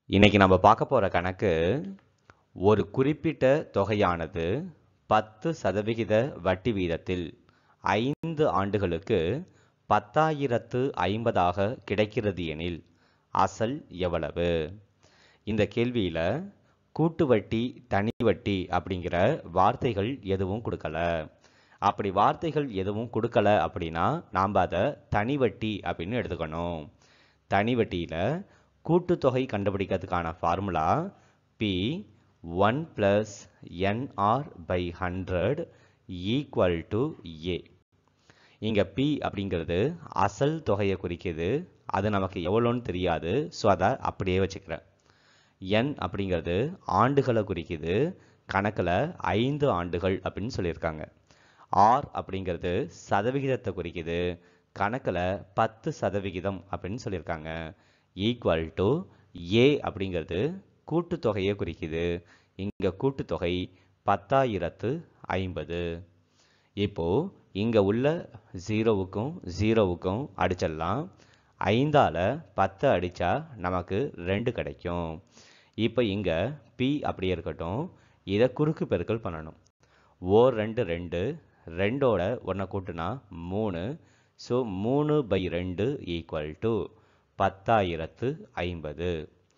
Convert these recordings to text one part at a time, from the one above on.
இன்னைக்கு நம்ம பார்க்க போற கணக்கு ஒரு குறிப்பிட்ட தொகையானது பத்து சதவிகித வட்டி வீதத்தில் ஐந்து ஆண்டுகளுக்கு பத்தாயிரத்து ஐம்பதாக கிடைக்கிறது எனில் அசல் எவ்வளவு இந்த கேள்வியில கூட்டு வட்டி தனி வட்டி அப்படிங்கிற வார்த்தைகள் எதுவும் கொடுக்கல அப்படி வார்த்தைகள் எதுவும் கொடுக்கல அப்படின்னா நாம் அதை தனி வட்டி அப்படின்னு எடுத்துக்கணும் தனி வட்டியில் கூட்டுத்தொகை கண்டுபிடிக்கிறதுக்கான formula P one plus N R by hundred equal to A இங்கே பி அப்படிங்கிறது அசல் தொகையை குறிக்குது அது நமக்கு எவ்வளோன்னு தெரியாது ஸோ அதை அப்படியே வச்சுக்கிறேன் என் அப்படிங்கிறது ஆண்டுகளை குறிக்குது கணக்கில் ஐந்து ஆண்டுகள் அப்படின்னு சொல்லியிருக்காங்க ஆர் அப்படிங்கிறது சதவிகிதத்தை குறிக்குது கணக்கில் பத்து சதவிகிதம் அப்படின்னு சொல்லியிருக்காங்க ஈக்குவல் டு ஏ அப்படிங்கிறது கூட்டுத்தொகையை குறிக்குது இங்கே கூட்டுத்தொகை பத்தாயிரத்து ஐம்பது இப்போ இங்கே உள்ள ஜீரோவுக்கும் ஜீரோவுக்கும் அடிச்சிடலாம் ஐந்தால் பத்து அடித்தா நமக்கு ரெண்டு கிடைக்கும் இப்போ இங்கே பி அப்படியே இருக்கட்டும் இதை குறுக்கு பெருக்கல் பண்ணணும் ஓ ரெண்டு ரெண்டு ரெண்டோட ஒன்றை கூட்டுனா மூணு ஸோ மூணு பை ரெண்டு ஈக்குவல் டு பத்தாயிரத்து ஐம்பது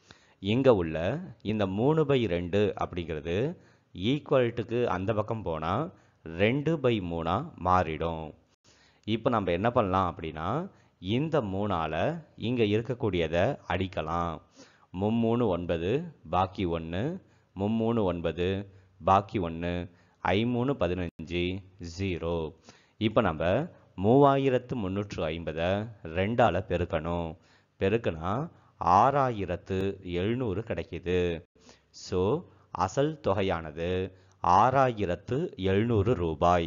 இங்கே உள்ள இந்த மூணு பை ரெண்டு அப்படிங்கிறது ஈக்குவல்ட்டுக்கு அந்த பக்கம் போனால் ரெண்டு பை மூணாக மாறிடும் இப்போ நம்ம என்ன பண்ணலாம் அப்படின்னா இந்த மூணால் இங்கே இருக்கக்கூடியதை அடிக்கலாம் மும்மூணு ஒன்பது பாக்கி ஒன்று மும்மூணு ஒன்பது பாக்கி ஒன்று ஐமூணு பதினஞ்சு ஜீரோ இப்போ நம்ம மூவாயிரத்து முந்நூற்று ஐம்பதை ரெண்டால் பெருக்கணும் பெருக்குனா ஆறாயிரத்து எழுநூறு கிடைக்கிது ஸோ அசல் தொகையானது ஆறாயிரத்து எழுநூறு ரூபாய்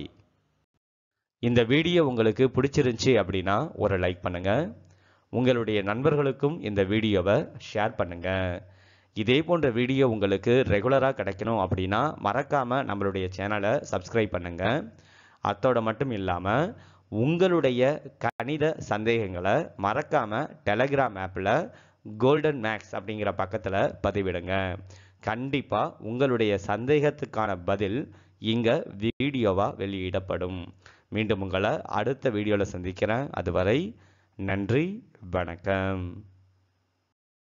இந்த வீடியோ உங்களுக்கு பிடிச்சிருந்துச்சி அப்படின்னா ஒரு லைக் பண்ணுங்க உங்களுடைய நண்பர்களுக்கும் இந்த வீடியோவை ஷேர் பண்ணுங்க இதே போன்ற வீடியோ உங்களுக்கு ரெகுலராக கிடைக்கணும் அப்படின்னா மறக்காம நம்மளுடைய சேனலை சப்ஸ்கிரைப் பண்ணுங்க அத்தோட மட்டும் இல்லாமல் உங்களுடைய கணித சந்தேகங்களை மறக்காம டெலகிராம் ஆப்பில் கோல்டன் மேக்ஸ் அப்படிங்கிற பக்கத்தில் பதிவிடுங்க கண்டிப்பாக உங்களுடைய சந்தேகத்துக்கான பதில் இங்கே வீடியோவாக வெளியிடப்படும் மீண்டும் உங்களை அடுத்த வீடியோவில் சந்திக்கிறேன் அதுவரை நன்றி வணக்கம்